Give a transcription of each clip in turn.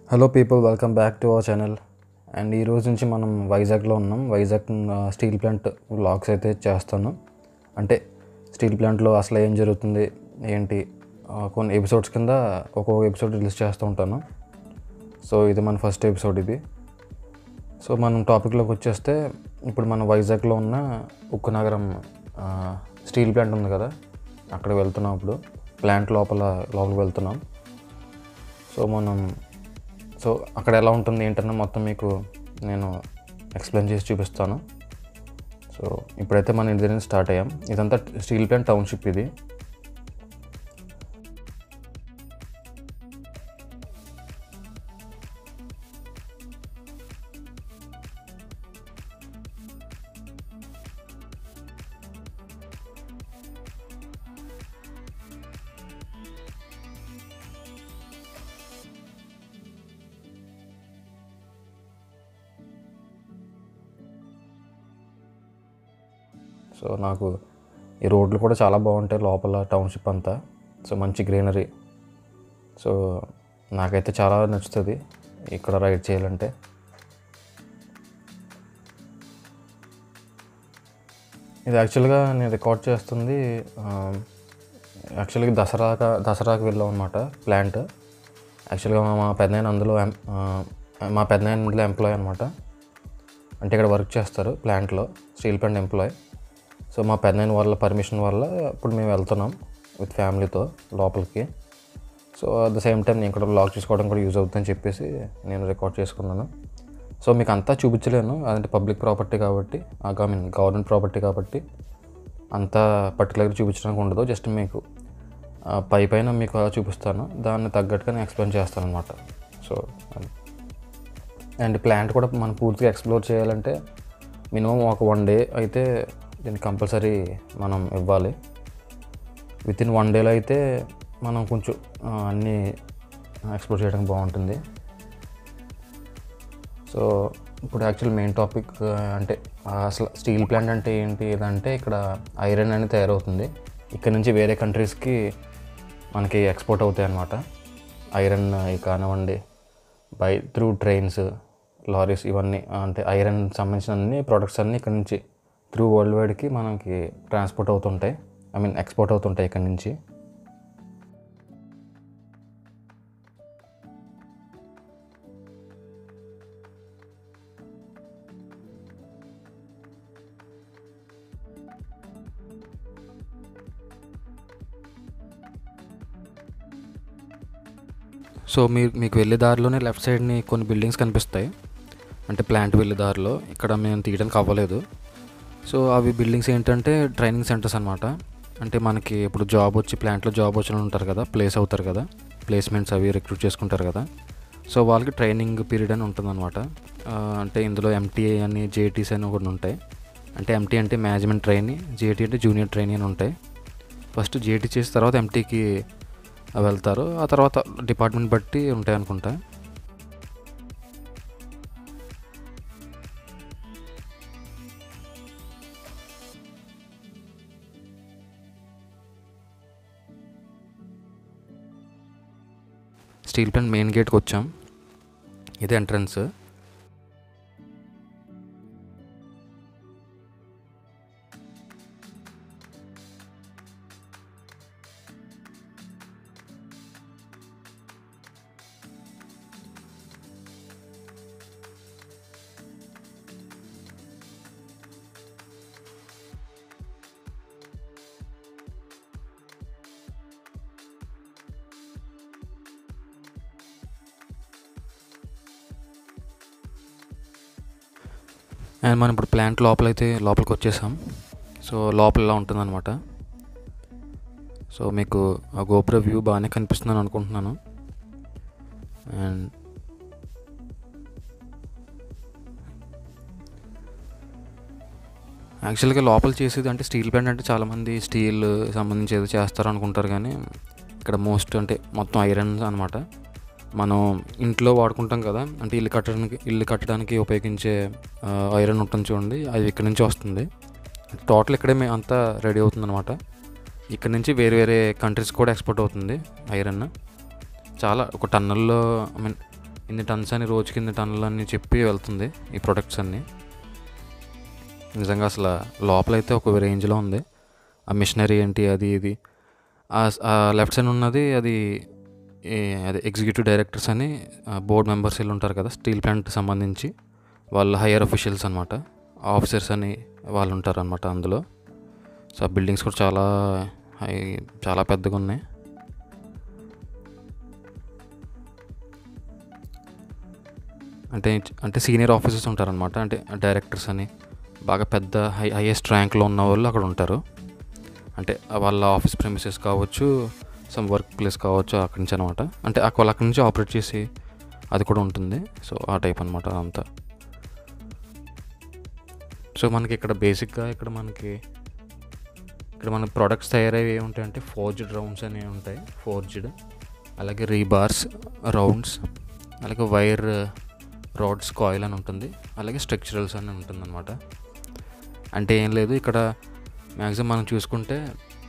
Hello people welcome back to our channel and ఈ రోజు నుంచి మనం వైజాగ్లో ఉన్నాం వైజాగ్ ఆ, స్టీల్ ప్లాంట్ వ్లాగ్స్ అయితే చేస్తాను అంటే స్టీల్ ప్లాంట్లో అసలు ఏం జరుగుతుంది ఏంటి ఆ, కొన్ని ఎపిసోడ్స్ కింద ఒక్కొక్క ఎపిసోడ్ రిలీజ్ చేస్తూ ఉంటాను సో ఇది మన ఫస్ట్ ఎపిసోడ్ ఇది సో మనం టాపిక్లోకి వచ్చేస్తే ఇప్పుడు మన వైజాగ్లో ఉన్న ఉక్కు నగరం ఆ, స్టీల్ ప్లాంట్ ఉంది కదా అక్కడికి వెళ్తున్నాం ఇప్పుడు ప్లాంట్ లోపల లోపలికి వెళ్తున్నాం సో మనం సో అక్కడ ఎలా ఉంటుంది ఏంటన్నా మొత్తం మీకు నేను ఎక్స్ప్లెయిన్ చేసి చూపిస్తాను సో ఇప్పుడైతే మన ఇంటి దగ్గర నుంచి స్టార్ట్ అయ్యాం ఇదంతా స్టీల్ ప్లాంట్ టౌన్షిప్ ఇది సో నాకు ఈ రోడ్లు కూడా చాలా బాగుంటాయి లోపల టౌన్షిప్ అంతా సో మంచి గ్రీనరీ సో నాకైతే చాలా నచ్చుతుంది ఇక్కడ రైడ్ చేయాలంటే ఇది యాక్చువల్గా నేను రికార్డ్ చేస్తుంది యాక్చువల్గా దసరాక దసరాకి వెళ్ళాం అనమాట ప్లాంట్ యాక్చువల్గా మా పెద్దనాయన అందులో ఎం- ఆ, మా పెద్దనాయన ఇందులో ఎంప్లాయ్ అనమాట అంటే ఇక్కడ వర్క్ చేస్తారు ప్లాంట్లో స్టీల్ ప్లాంట్ ఎంప్లాయ్ సో మా పెద్దనాయన వాళ్ళ పర్మిషన్ వల్ల ఇప్పుడు మేము వెళ్తున్నాం విత్ ఫ్యామిలీతో లోపలికి so at the same time నేను ఇక్కడ బ్లాగ్ చేసుకోవడం కూడా యూజ్ అవుతుందని చెప్పేసి నేను రికార్డ్ చేసుకున్నాను సో మీకు అంతా చూపించలేను అదంటే పబ్లిక్ ప్రాపర్టీ కాబట్టి ఐ మీన్ గవర్నమెంట్ ప్రాపర్టీ కాబట్టి అంతా పర్టికులర్గా చూపించడానికి ఉండదు జస్ట్ మీకు ఆ, పై పైన మీకు అలా చూపిస్తాను దాన్ని తగ్గట్టుగా నేను ఎక్స్ప్లెయిన్ చేస్తాను అనమాట సో అది. అండ్ ప్లాంట్ కూడా మనం పూర్తిగా ఎక్స్ప్లోర్ చేయాలంటే మినిమం ఒక వన్ డే అయితే దీన్ని కంపల్సరీ మనం ఇవ్వాలి విత్ ఇన్ వన్ డేలో అయితే మనం కొంచెం ఆ, అన్నీ ఎక్స్ప్లోర్ చేయడానికి బాగుంటుంది సో ఇప్పుడు యాక్చువల్ మెయిన్ టాపిక్ అంటే ఆ, అసలు స్టీల్ ప్లాంట్ అంటే ఏంటి ఏదంటే ఇక్కడ ఐరన్ అనేది తయారవుతుంది ఇక్కడ నుంచి వేరే కంట్రీస్కి మనకి ఎక్స్పోర్ట్ అవుతాయి అన్నమాట ఐరన్ కానివ్వండి బై త్రూ ట్రైన్స్ లారీస్ ఇవన్నీ అంటే ఐరన్ సంబంధించిన అన్ని ప్రోడక్ట్స్ అన్నీ ఇక్కడ నుంచి త్రూ వరల్డ్ వైడ్కి మనకి ట్రాన్స్పోర్ట్ అవుతుంటాయి ఐ మీన్ ఎక్స్పోర్ట్ అవుతుంటాయి ఇక్కడ నుంచి సో మీరు మీకు వెళ్ళే దారిలోనే లెఫ్ట్ సైడ్ని కొన్ని బిల్డింగ్స్ కనిపిస్తాయి అంటే ప్లాంట్ వెళ్ళే దారిలో ఇక్కడ మేము తీయడానికి అవ్వలేదు సో అవి బిల్డింగ్స్ ఏంటంటే ట్రైనింగ్ సెంటర్స్ అనమాట అంటే మనకి ఇప్పుడు జాబ్ వచ్చి ప్లాంట్లో జాబ్ వచ్చిన వాళ్ళు ఉంటారు కదా ప్లేస్ అవుతారు కదా ప్లేస్మెంట్స్ అవి రిక్రూట్ చేసుకుంటారు కదా సో వాళ్ళకి ట్రైనింగ్ పీరియడ్ అని ఉంటుందన్నమాట ఆ, అంటే ఇందులో ఎంటీఏ అని జేటీస్ అని ఒకటి ఉంటాయి అంటే ఎంటీ అంటే మేనేజ్మెంట్ ట్రైనీ జేటీ అంటే జూనియర్ ట్రైనీ అని ఉంటాయి ఫస్ట్ జేటీ చేసిన తర్వాత ఎంటీకి వెళ్తారు ఆ తర్వాత డిపార్ట్మెంట్ బట్టి ఉంటాయి అనుకుంటా స్టీల్ ప్లాంట్ మెయిన్ గేట్కి వచ్చాం ఇది ఎంట్రన్స్ అండ్ మనం ఇప్పుడు ప్లాంట్ లోపలైతే లోపలికి వచ్చేసాం సో లోపల ఇలా ఉంటుందన్నమాట సో మీకు ఆ గోపుర వ్యూ బాగానే కనిపిస్తుందని అనుకుంటున్నాను అండ్ యాక్చువల్గా లోపల చేసేది అంటే స్టీల్ ప్లాంట్ అంటే చాలామంది స్టీల్ సంబంధించి ఏదో చేస్తారు అనుకుంటారు కానీ ఇక్కడ మోస్ట్ అంటే మొత్తం ఐరన్ అనమాట మనం ఇంట్లో వాడుకుంటాం కదా అంటే ఇల్లు కట్టడానికి ఇల్లు కట్టడానికి ఉపయోగించే ఆ, ఐరన్ ఉంటుంది చూడండి అది ఇక్కడ నుంచి వస్తుంది టోటల్ ఇక్కడే మే- అంతా రెడీ అవుతుంది అనమాట ఇక్కడ నుంచి వేరే వేరే కంట్రీస్ కూడా ఎక్స్పోర్ట్ అవుతుంది ఐరన్ చాలా ఒక టన్నుల్లో ఐ మీన్ ఇన్ని టన్స్ అని రోజుకి ఇన్ని టన్నులు అని చెప్పి వెళ్తుంది ఈ ప్రొడక్ట్స్ అన్నీ నిజంగా అసలు లోపలైతే ఒక రేంజ్లో ఉంది ఆ మిషనరీ ఏంటి అది ఇది ఆ లెఫ్ట్ సైడ్ ఉన్నది అది ఈ- అదే ఎగ్జిక్యూటివ్ డైరెక్టర్స్ అని బోర్డ్ మెంబర్స్ వీళ్ళు ఉంటారు కదా స్టీల్ ప్లాంట్ సంబంధించి వాళ్ళు హయ్యర్ అఫీషియల్స్ అనమాట ఆఫీసర్స్ అని వాళ్ళు ఉంటారు అనమాట అందులో సో ఆ బిల్డింగ్స్ కూడా చాలా హై చాలా పెద్దగా ఉన్నాయి అంటే అంటే సీనియర్ ఆఫీసర్స్ ఉంటారనమాట అంటే డైరెక్టర్స్ అని బాగా పెద్ద హై హైయెస్ట్ ర్యాంక్లో ఉన్న వాళ్ళు అక్కడ ఉంటారు అంటే వాళ్ళ ఆఫీస్ ప్రెమిసెస్ కావచ్చు సమ్ వర్క్ ప్లేస్ కావచ్చు అక్కడి నుంచి అనమాట అంటే ఆ- వాళ్ళు అక్కడి నుంచి ఆపరేట్ చేసి అది కూడా ఉంటుంది సో ఆ టైప్ అనమాట అదంతా సో మనకి ఇక్కడ బేసిక్గా ఇక్కడ మనకి ఇక్కడ మన ప్రొడక్ట్స్ తయారయ్యేవి ఏముంటాయంటే ఫోర్జ్డ్ రౌండ్స్ అనేవి ఉంటాయి ఫోర్జ్డ్ అలాగే రీబార్స్ రౌండ్స్ అలాగే వైర్ రాడ్స్ కాయిల్ అని ఉంటుంది అలాగే స్ట్రక్చరల్స్ అని ఉంటుంది అనమాట అంటే ఏం లేదు ఇక్కడ మ్యాక్సిమం మనం చూసుకుంటే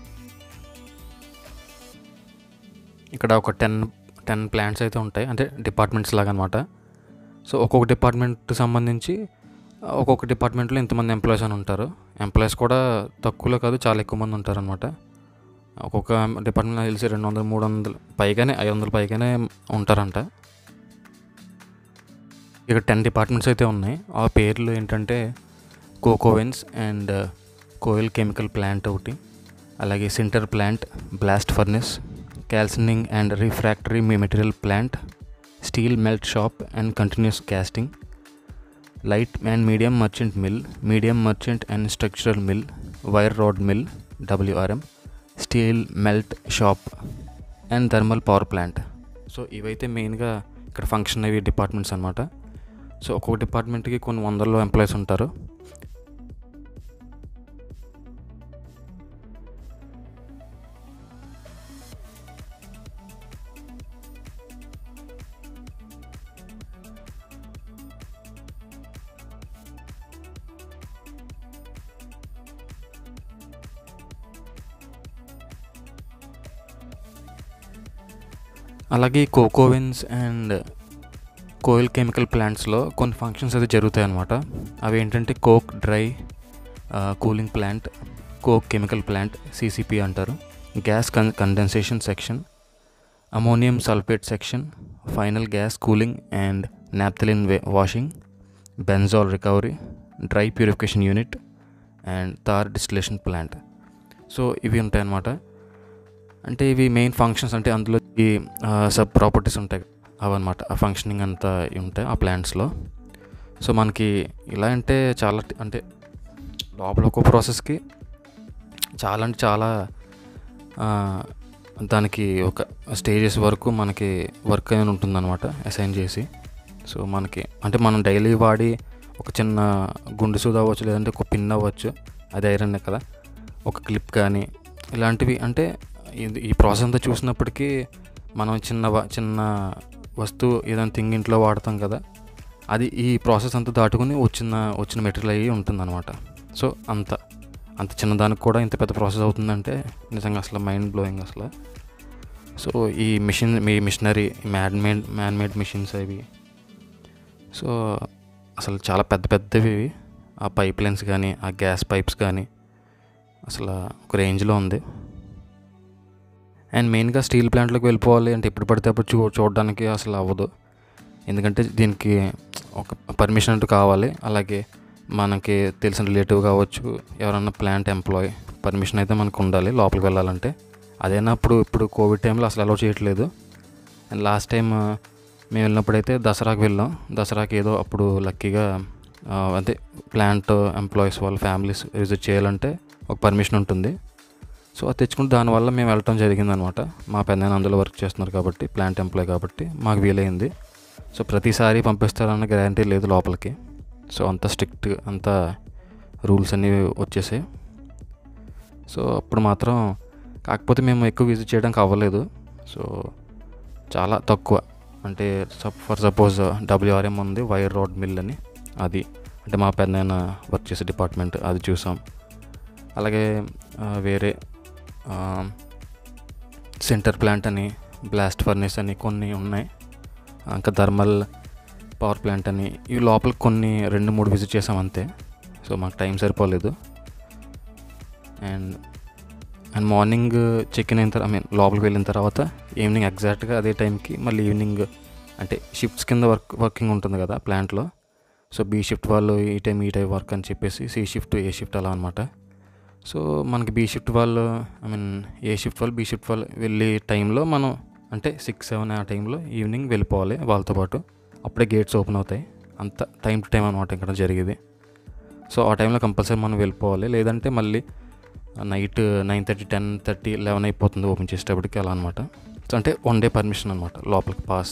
ఇక్కడ ఒక టెన్ టెన్ ప్లాంట్స్ అయితే ఉంటాయి అంటే డిపార్ట్మెంట్స్ లాగా అనమాట సో ఒక్కొక్క డిపార్ట్మెంట్ సంబంధించి ఆ, ఒక్కొక్క డిపార్ట్మెంట్లో ఇంతమంది ఎంప్లాయీస్ అని ఉంటారు ఎంప్లాయీస్ కూడా తక్కువలో కాదు చాలా ఎక్కువ మంది ఉంటారు అనమాట ఒక్కొక్క డిపార్ట్మెంట్ నాకు తెలిసి రెండు వందలు మూడు వందలు పైగానే ఐదు వందల పైగానే ఉంటారంట ఇక్కడ టెన్ డిపార్ట్మెంట్స్ అయితే ఉన్నాయి ఆ పేర్లు ఏంటంటే coke ovens and coal chemical plant ఒకటి అలాగే sinter plant blast furnace calcining and refractory material plant steel melt shop and continuous casting light and medium merchant mill medium merchant and structural mill wire rod mill WRM steel melt shop and thermal power plant so ఇవైతే మెయిన్గా ఇక్కడ function అయ్యే departments అనమాట so ఒక్కొక్క డిపార్ట్మెంట్కి కొన్ని వందల్లో employees ఉంటారు అలాగే కోకోవిన్స్ అండ్ కోయిల్ కెమికల్ ప్లాంట్స్లో కొన్ని ఫంక్షన్స్ అయితే జరుగుతాయి అన్నమాట అవి ఏంటంటే coke dry cooling plant coke chemical plant CCP అంటారు gas con condensation section ammonium sulphate section final gas cooling and naphthalene washing benzol recovery dry purification unit and tar distillation plant so ఇవి ఉంటాయన్నమాట అంటే ఇవి main functions అంటే అందులో ఈ sub properties ఉంటాయి అవన్నమాట ఆ ఫంక్షనింగ్ అంతా ఇవి ఉంటాయి ఆ ప్లాంట్స్లో సో మనకి ఇలా అంటే చాలా టి- అంటే లోపల ఒక్కో ప్రాసెస్కి చాలా అంటే చాలా ఆ, దానికి ఒక స్టేజెస్ వరకు మనకి వర్క్ అని ఉంటుందన్నమాట అసైన్ చేసి సో మనకి అంటే మనం డైలీ వాడి ఒక చిన్న గుండు సూది అవ్వచ్చు లేదంటే ఒక పిన్ అవ్వచ్చు అది ఐరన్ కదా ఒక క్లిప్ కానీ ఇలాంటివి అంటే ఇది ఈ ప్రాసెస్ అంతా చూసినప్పటికీ మనం చిన్న వ- చిన్న వస్తువు ఏదైనా థింగ్ ఇంట్లో వాడతాం కదా అది ఈ ప్రాసెస్ అంతా దాటుకుని వచ్చిన వచ్చిన మెటీరియల్ అయ్యి ఉంటుందన్నమాట సో అంత అంత చిన్నదానికి కూడా ఇంత పెద్ద ప్రాసెస్ అవుతుందంటే నిజంగా అసలు మైండ్ బ్లోయింగ్ అసలు సో ఈ మిషన్ మీ machinery man made man made machines అవి సో అసలు చాలా పెద్ద పెద్దవి ఇవి. ఆ పైప్ లైన్స్ కానీ ఆ గ్యాస్ పైప్స్ కానీ అసలు ఒక రేంజ్లో ఉంది అండ్ మెయిన్గా స్టీల్ ప్లాంట్లోకి వెళ్ళిపోవాలి అంటే ఎప్పుడు పడితే అప్పుడు చూ చూడడానికి అసలు అవ్వదు ఎందుకంటే దీనికి ఒక పర్మిషన్ అంటూ కావాలి అలాగే మనకి తెలిసిన రిలేటివ్ కావచ్చు ఎవరన్నా ప్లాంట్ ఎంప్లాయ్ పర్మిషన్ అయితే మనకు ఉండాలి లోపలికి వెళ్ళాలంటే అదేనా అప్పుడు ఇప్పుడు కోవిడ్ టైంలో అసలు అలౌ చేయట్లేదు అండ్ లాస్ట్ టైం మేము వెళ్ళినప్పుడైతే దసరాకి వెళ్ళాం దసరాకి ఏదో అప్పుడు లక్కీగా ఆ, అంటే ప్లాంట్ ఎంప్లాయీస్ వాళ్ళ ఫ్యామిలీస్ విజిట్ చేయాలంటే ఒక పర్మిషన్ ఉంటుంది సో అది తెచ్చుకుంటే దానివల్ల మేము వెళ్ళటం జరిగిందనమాట మా పెద్ద అందులో వర్క్ చేస్తున్నారు కాబట్టి ప్లాంట్ ఎంప్లాయ్ కాబట్టి మాకు వీలైంది సో ప్రతిసారి పంపిస్తారన్న గ్యారంటీ లేదు లోపలికి సో అంత స్ట్రిక్ట్ అంత రూల్స్ అన్నీ వచ్చేసాయి సో అప్పుడు మాత్రం కాకపోతే మేము ఎక్కువ విజిట్ చేయడానికి అవ్వలేదు సో చాలా తక్కువ అంటే సప్ ఫర్ సపోజ్ డబ్ల్యూఆర్ఎం ఉంది వైర్ రోడ్ మిల్ అని అది అంటే మా పెద్ద వర్క్ చేసే డిపార్ట్మెంట్ అది చూసాం అలాగే ఆ, వేరే సెంటర్ ప్లాంట్ అని బ్లాస్ట్ ఫర్నేస్ అని కొన్ని ఉన్నాయి ఇంకా థర్మల్ పవర్ ప్లాంట్ అని ఇవి లోపల కొన్ని రెండు మూడు విజిట్ చేసాం అంతే సో మాకు టైం సరిపోలేదు and and morning check in అయిన తర్వాత ఐ మీన్ లోపలికి వెళ్ళిన తర్వాత ఈవినింగ్ ఎగ్జాక్ట్గా అదే టైంకి మళ్ళీ ఈవినింగ్ అంటే షిఫ్ట్స్ కింద వర్క్ వర్కింగ్ ఉంటుంది కదా ప్లాంట్లో సో బీ షిఫ్ట్ వాళ్ళు ఈ టైం ఈ టైం వర్క్ అని చెప్పేసి సి షిఫ్ట్ ఏ షిఫ్ట్ అలా అనమాట సో మనకి బీ షిఫ్ట్ వాళ్ళు ఐ మీన్ ఏ షిఫ్ట్ వాళ్ళు బీ షిఫ్ట్ వాళ్ళు వెళ్ళే టైంలో మనం అంటే సిక్స్ సెవెన్ ఆ టైంలో ఈవినింగ్ వెళ్ళిపోవాలి వాళ్ళతో పాటు అప్పుడే గేట్స్ ఓపెన్ అవుతాయి అంత టైం టు టైం అనమాట ఇక్కడ జరిగేది సో ఆ టైంలో కంపల్సరీ మనం వెళ్ళిపోవాలి లేదంటే మళ్ళీ night nine thirty ten thirty eleven అయిపోతుంది ఓపెన్ చేసేటప్పటికి అలా అనమాట సో అంటే వన్ డే పర్మిషన్ అనమాట లోపలికి పాస్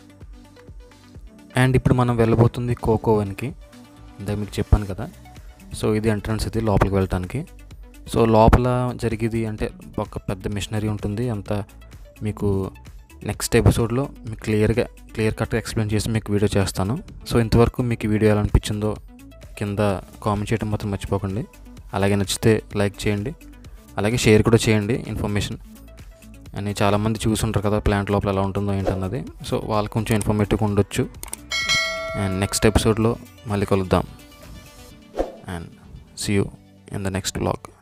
అండ్ ఇప్పుడు మనం వెళ్ళబోతుంది కోకోవన్కి ఇందాక మీకు చెప్పాను కదా సో ఇది ఎంట్రన్స్ ఇది లోపలికి వెళ్ళటానికి సో లోపల జరిగేది అంటే ఒక పెద్ద మిషనరీ ఉంటుంది అంతా మీకు నెక్స్ట్ ఎపిసోడ్లో మీకు క్లియర్గా క్లియర్ కట్గా ఎక్స్ప్లెయిన్ చేసి మీకు వీడియో చేస్తాను సో ఇంతవరకు మీకు ఈ వీడియో ఎలా అనిపించిందో కింద కామెంట్ చేయడం మాత్రం మర్చిపోకండి అలాగే నచ్చితే లైక్ చేయండి అలాగే షేర్ కూడా చేయండి ఇన్ఫర్మేషన్ అని చాలామంది చూసుంటారు కదా ప్లాంట్ లోపల ఎలా ఉంటుందో ఏంటన్నది సో వాళ్ళకి కొంచెం ఇన్ఫర్మేటివ్గా ఉండొచ్చు అండ్ నెక్స్ట్ ఎపిసోడ్లో మళ్ళీ కలుద్దాం and see you in the next blog